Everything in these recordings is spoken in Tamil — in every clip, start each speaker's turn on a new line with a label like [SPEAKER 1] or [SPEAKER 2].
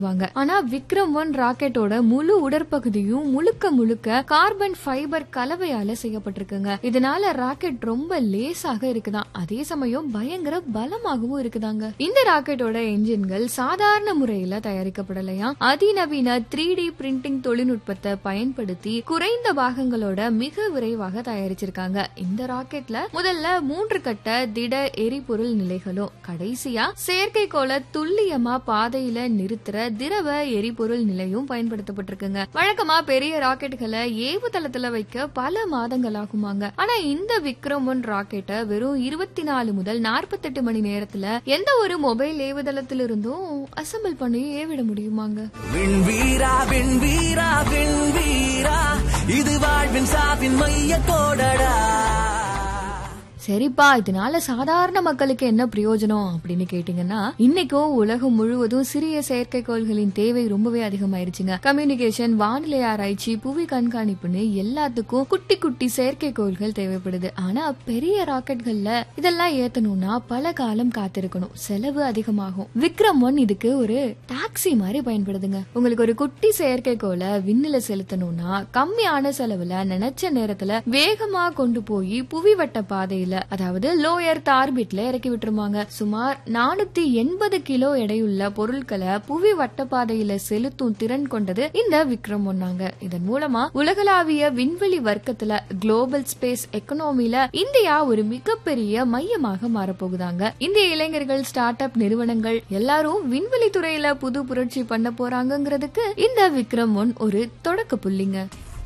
[SPEAKER 1] வாங்க ஆனா விக்ரம் ஒன் ராக்கெட்டோட முழு உடற்பகுதியும் முழுக்க முழுக்க கார்பன் ஃபைபர் கலவையால செய்யப்பட்டிருக்குங்க இதனால ராக்கெட் ரொம்ப லேசாக இருக்குதாம் அதே சமயம் பயங்கர பலமாகவும் இருக்குதாங்க இந்த ராக்கெட்டோட என்ஜின்கள் சாதாரண முறையில தயாரிக்கப்படலையா அதிநவீன த்ரீ டி பிரிண்டிங் தொழில்நுட்பத்தை பயன்படுத்தி குறைந்த பாகங்களோட மிக விரைவாக தயாரிச்சிருக்காங்க இந்த ராக்கெட்ல முதல்ல மூன்று கட்ட திட எரிபொருள் நிலைகளும் கடைசியா செயற்கைக்கோளை துல்லியமா பாதையில நிறுத்துற திரவ எரிபொருள் நிலையும் பயன்படுத்தப்பட்டிருக்குங்க வழக்கமா பெரிய ராக்கெட்டுகளை ஏவுதளத்துல வைக்க பல மாதங்கள் ஆகுமாங்க ஆனா இந்த விக்ரம் ஒன் ராக்கெட்டை வெறும் இருபத்தி நாலு முதல் நாற்பத்தெட்டு மணி நேரத்துல எந்த ஒரு மொபைல் ஏவுதளத்திலிருந்தும் அசம்பிள் பண்ணி ஏவிட முடியுமாங்க
[SPEAKER 2] விண்வீரா விண்வீரா விண்வீரா இது வாழ்வின் சாவின் மைய கோடடா
[SPEAKER 1] சரிப்பா இதனால சாதாரண மக்களுக்கு என்ன பிரயோஜனம் அப்படின்னு கேட்டீங்கன்னா இன்னைக்கும் உலகம் முழுவதும் சிறிய செயற்கைக்கோள்களின் தேவை ரொம்பவே அதிகமாயிருச்சுங்க கம்யூனிகேஷன் வானிலை ஆராய்ச்சி புவி கண்காணிப்புன்னு எல்லாத்துக்கும் குட்டி குட்டி செயற்கைக்கோள்கள் தேவைப்படுது ஆனா பெரிய ராக்கெட்கள்ல இதெல்லாம் ஏத்தணும்னா பல காலம் காத்திருக்கணும் செலவு அதிகமாகும் விக்ரம் ஒன் இதுக்கு ஒரு டாக்ஸி மாதிரி பயன்படுதுங்க உங்களுக்கு ஒரு குட்டி செயற்கைக்கோளை விண்ணில செலுத்தணும்னா கம்மியான செலவுல நினைச்ச நேரத்துல வேகமா கொண்டு போய் புவி வட்ட பாதையில அதாவது லோயர் ஆர்பிட்ல இறக்கி விட்டுருமாங்க சுமார் நானூத்தி எண்பது கிலோ எடையுள்ள பொருட்களை புவி வட்ட பாதையில செலுத்தும் திறன் கொண்டது இந்த விக்ரம் ஒன்னாங்க இதன் மூலமா உலகளாவிய விண்வெளி வர்க்கத்துல குளோபல் ஸ்பேஸ் எக்கனாமில இந்தியா ஒரு மிகப்பெரிய மையமாக மாறப்போகுதாங்க இந்திய இளைஞர்கள் ஸ்டார்ட் அப் நிறுவனங்கள் எல்லாரும் விண்வெளி துறையில புது புரட்சி பண்ண போறாங்கங்கிறதுக்கு இந்த விக்ரம் ஒன் ஒரு தொடக்க புள்ளிங்க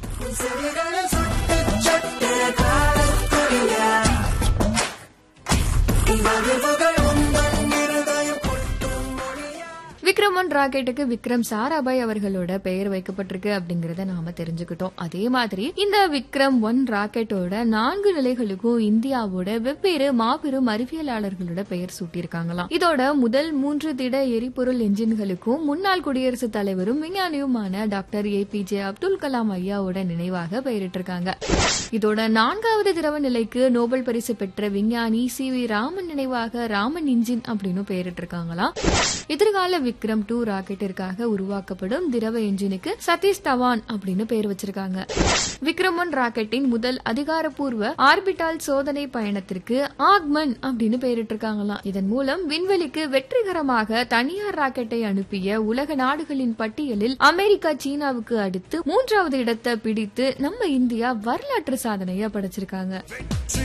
[SPEAKER 1] விக்ரம் ஒன் ராக்கெட்டுக்கு விக்ரம் சாராபாய் அவர்களோட பெயர் வைக்கப்பட்டிருக்கு அப்படிங்கறத நாம தெரிஞ்சுக்கிட்டோம் அதே மாதிரி இந்த விக்ரம் ஒன் ராக்கெட்டோட நான்கு நிலைகளுக்கும் இந்தியாவோட வெவ்வேறு மாபெரும் அறிவியலாளர்களோட பெயர் சூட்டியிருக்காங்களாம் இதோட முதல் மூன்று திட எரிபொருள் என்ஜின்களுக்கும் முன்னாள் குடியரசுத் தலைவரும் விஞ்ஞானியுமான doctor A P J Abdul Kalam ஐயாவோட நினைவாக பெயரிட்டிருக்காங்க இதோட நான்காவது திரவ நிலைக்கு நோபல் பரிசு பெற்ற விஞ்ஞானி சி வி ராமன் நினைவாக ராமன் இன்ஜின் அப்படின்னு பெயரிட்டிருக்காங்களாம் எதிர்கால விக்ரம் டூ ராக்கெட்டிற்காக உருவாக்கப்படும் திரவ என்ஜினுக்கு சதீஷ் தவான் அப்படின்னு பெயர் வச்சிருக்காங்க விக்ரம் ஒன் ராக்கெட்டின் முதல் அதிகாரப்பூர்வ ஆர்பிட்டால் சோதனை பயணத்திற்கு ஆக்மன் அப்படின்னு பெயரிட்டிருக்காங்களாம் இதன் மூலம் விண்வெளிக்கு வெற்றிகரமாக தனியார் ராக்கெட்டை அனுப்பிய உலக நாடுகளின் பட்டியலில் அமெரிக்கா சீனாவுக்கு அடுத்து மூன்றாவது இடத்தை பிடித்து நம்ம இந்தியா வரலாற்று சாதனையை படைச்சிருக்காங்க